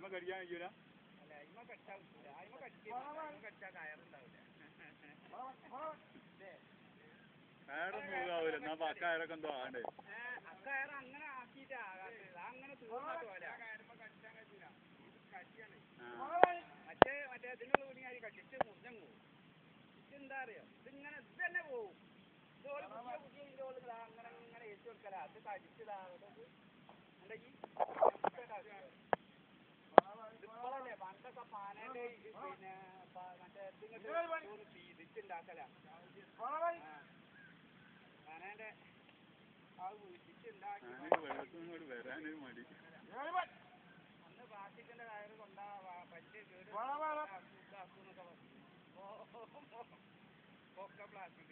അയിമ കടിക്കാൻ കഴിയൂല അല്ല അയിമ കടിച്ചാ കിട്ടൂല അയിമ കടിച്ച് അയിമ കടിച്ചാ കയറുണ്ടാവില്ല കയറൊന്നും പോകാവൂല എന്നാ അപ്പൊ അക്കയറൊക്കെ എന്തോ ആണ്ടേ ഏഹ് അക്കയറ് അങ്ങനെ ആക്കിയിട്ടാ ആകാത്തത്. അങ്ങനെ തീർന്നിട്ട് പോലെ ആ മറ്റേ മറ്റേ ഇതിനുള്ള തുണിയായി കടിച്ച് മുറിഞ്ഞു ഇതെന്താ അറിയോ ഇതിങ്ങനെ ഇത് തന്നെ പോവും ഇതോള് പുതിയ പുതിയ ഇതിലോള് ഇതാ അങ്ങനെ ഇങ്ങനെ ഏറ്റി കൊടുക്കലാ അത് കടിച്ചതാ അല്ലെങ്കിൽ ഇപ്പോഴല്ലേ പണ്ടൊക്കെ പാനേന്റെ ഈ പിന്നെ പ- മറ്റേ ഇതിങ്ങോട്ട് ഇതിച്ചുണ്ടാക്കലാ പാനേന്റെ ആ വിളിച്ചുണ്ടാക്കി ഞാനൊരു വെള്ളത്തിൽ നിന്ന് ഇങ്ങോട്ട് വരാനൊരു മടി അന്ന് പ്ലാസ്റ്റിക്കിന്റെ കയറ് കൊണ്ടാ വ- പല്ല് കേട് ഇതാക്കൂന്നൊക്കെ പറഞ്ഞു. ഓ, ഓ, ഓ, ഓ. ഒക്കെ പ്ലാസ്റ്റിക്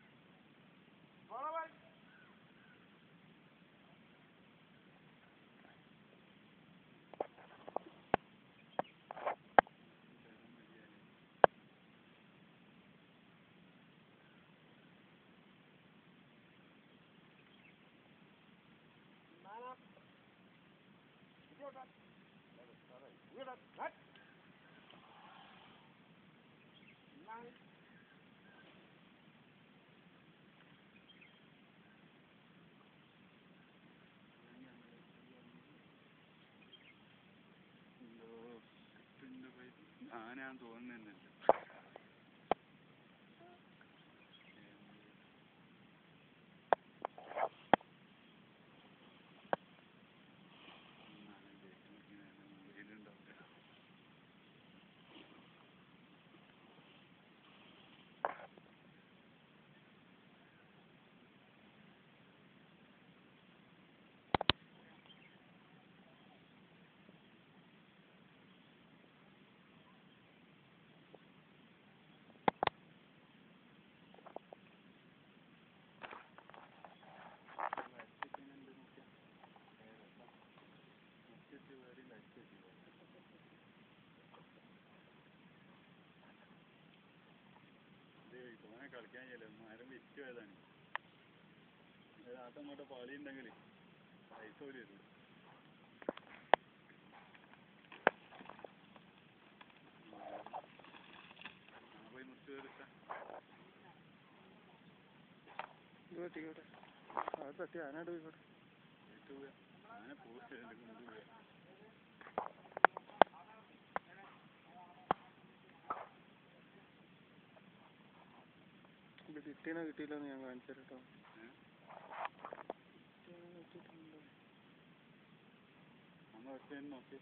എന്തോ കിട്ടുന്നുണ്ട് പോയി ആനയാന്ന് തോന്നുന്നില്ല തോനെ കളിക്കാൻ ചെല്ലും മരം വിറ്റ് പോയതാണ് ആട്ടം അങ്ങോട്ട് പാളി ഉണ്ടെങ്കിൽ പൈസ പോലും വരും പോയി മുറിച്ച് കയറിട്ട ഇങ്ങോട്ടെ അത് തട്ടി ആനാട് പോയിക്കോട്ടെ ഏറ്റു പോവുക അങ്ങനെ പോസ്റ്റ് കൊണ്ടുപോവുക ഇത് കിട്ടിയെന്നാ കിട്ടിയില്ലെന്ന് ഞാൻ കാണിച്ചു തരാം ഏഹ് കേട്ടോ കിട്ടിയിട്ടുണ്ടോ നമ്മൾ ഒറ്റ നോക്കി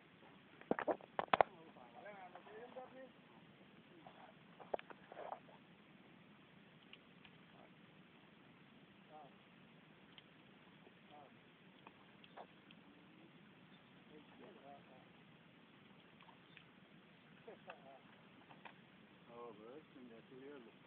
ഓ വേസ്റ്റ് ഉണ്ട് അത്രയേ ഉള്ളൂ